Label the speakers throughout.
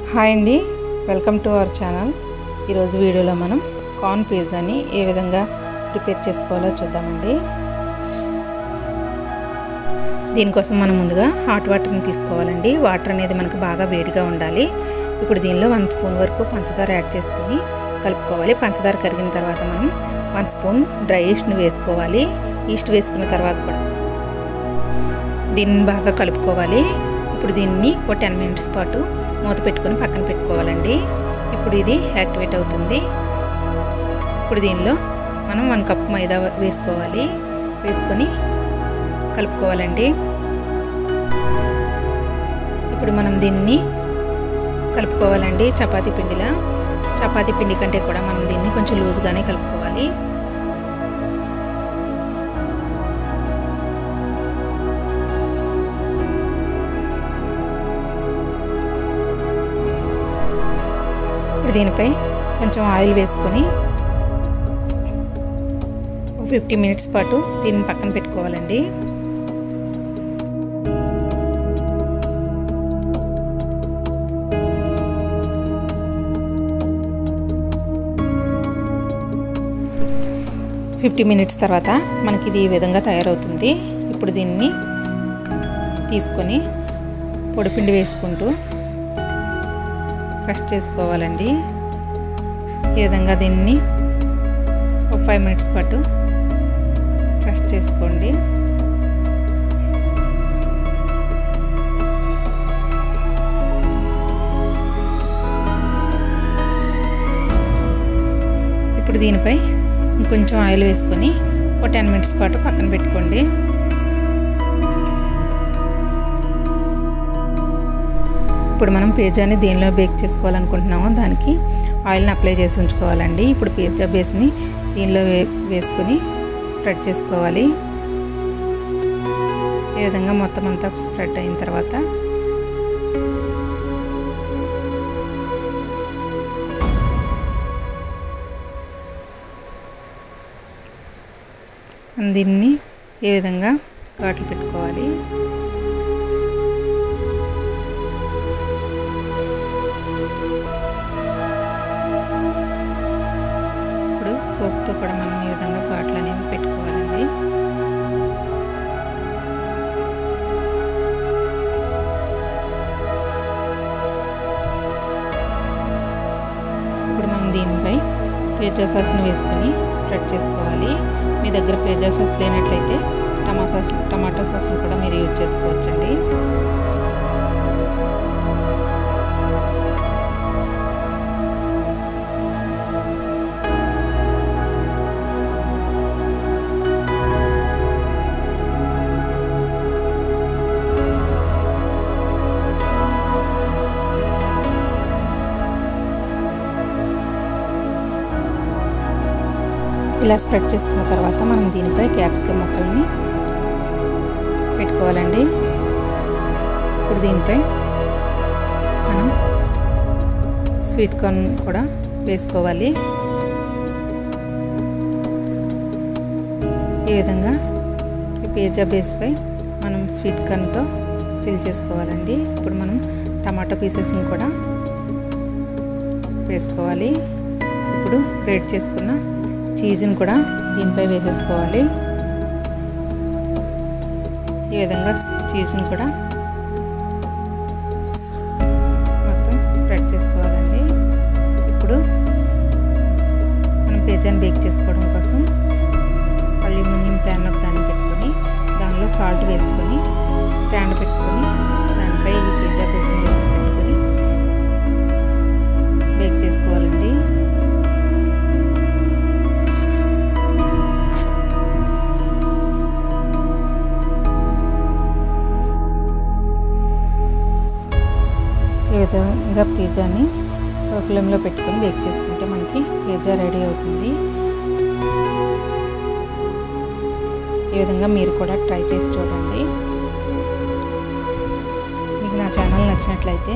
Speaker 1: hi అండి welcome to our channel ఈరోజు వీడియోలో మనం కార్న్ పిజ్జాని ఏ విధంగా ప్రిపేర్ చేసుకోవాలో చూద్దామండి దీనికోసం మనం ముందుగా హాట్ వాటర్ని తీసుకోవాలండి వాటర్ అనేది మనకు బాగా వేడిగా ఉండాలి ఇప్పుడు దీనిలో వన్ స్పూన్ వరకు పంచదార యాడ్ చేసుకొని కలుపుకోవాలి పంచదార కరిగిన తర్వాత మనం వన్ స్పూన్ డ్రై ఈస్ట్ని వేసుకోవాలి ఈస్ట్ వేసుకున్న తర్వాత కూడా దీన్ని బాగా కలుపుకోవాలి ఇప్పుడు దీన్ని ఒక టెన్ మినిట్స్ పాటు మూత పెట్టుకొని పక్కన పెట్టుకోవాలండి ఇప్పుడు ఇది యాక్టివేట్ అవుతుంది ఇప్పుడు దీనిలో మనం వన్ కప్ మైదా వేసుకోవాలి వేసుకొని కలుపుకోవాలండి ఇప్పుడు మనం దీన్ని కలుపుకోవాలండి చపాతీ పిండిలా చపాతీ పిండి కంటే కూడా మనం దీన్ని కొంచెం లూజ్గానే కలుపుకోవాలి ఇప్పుడు దీనిపై కొంచెం ఆయిల్ వేసుకొని ఫిఫ్టీ మినిట్స్ పాటు దీన్ని పక్కన పెట్టుకోవాలండి ఫిఫ్టీ మినిట్స్ తర్వాత మనకి ఇది ఈ విధంగా తయారవుతుంది ఇప్పుడు దీన్ని తీసుకొని పొడిపిండి వేసుకుంటూ క్రష్ చేసుకోవాలండి ఈ విధంగా దీన్ని ఒక ఫైవ్ మినిట్స్ పాటు క్రష్ చేసుకోండి ఇప్పుడు దీనిపై ఇంకొంచెం ఆయిల్ వేసుకొని ఒక టెన్ మినిట్స్ పాటు పక్కన పెట్టుకోండి ఇప్పుడు మనం పిజ్జాని దేనిలో బేక్ చేసుకోవాలనుకుంటున్నామో దానికి ఆయిల్ని అప్లై చేసి ఉంచుకోవాలండి ఇప్పుడు పిజ్జా బేస్ని దీనిలో వే వేసుకొని స్ప్రెడ్ చేసుకోవాలి ఈ విధంగా మొత్తం అంతా స్ప్రెడ్ అయిన తర్వాత దీన్ని ఏ విధంగా ఘాట్లు పెట్టుకోవాలి ఇప్పుడు ఫోక్తో కూడా మనం ఈ విధంగా ఘాట్లు అనేవి పెట్టుకోవాలండి ఇప్పుడు మనం దీనిపై పిజ్జా సాస్ని వేసుకొని స్ప్రెడ్ చేసుకోవాలి మీ దగ్గర పిజ్జా సాస్ లేనట్లయితే టమాటా సాస్ టమాటో సాస్ని కూడా మీరు యూజ్ చేసుకోవచ్చండి ఇలా స్ప్రెడ్ చేసుకున్న తర్వాత మనం దీనిపై క్యాప్సికమ్ ముక్కల్ని పెట్టుకోవాలండి ఇప్పుడు దీనిపై మనం స్వీట్ కార్న్ కూడా వేసుకోవాలి ఈ విధంగా ఈ పిజ్జా బేస్పై మనం స్వీట్ కార్న్తో ఫిల్ చేసుకోవాలండి ఇప్పుడు మనం టమాటో పీసెస్ని కూడా వేసుకోవాలి ఇప్పుడు గ్రేట్ చేసుకున్న చీజ్ని కూడా దీనిపై వేసేసుకోవాలి ఈ విధంగా చీజ్ని కూడా మొత్తం స్ప్రెడ్ చేసుకోవాలండి ఇప్పుడు మనం పిజ్జాని బేక్ చేసుకోవడం కోసం అల్యూమినియం ప్యాన్ ఒక దాన్ని పెట్టుకొని దానిలో సాల్ట్ వేసుకొని స్టాండ్ పెట్టుకొని దానిపై ఈ పిజ్జా బేస్ని పెట్టుకొని బేక్ చేసుకోవాలండి ఈ విధంగా పిజ్జాని ఫ్లేమ్లో పెట్టుకొని బేక్ చేసుకుంటే మనకి పిజ్జా రెడీ అవుతుంది ఈ విధంగా మీరు కూడా ట్రై చేసి చూడండి మీకు నా ఛానల్ నచ్చినట్లయితే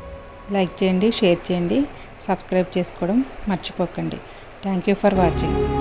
Speaker 1: లైక్ చేయండి షేర్ చేయండి సబ్స్క్రైబ్ చేసుకోవడం మర్చిపోకండి థ్యాంక్ యూ ఫర్ వాచింగ్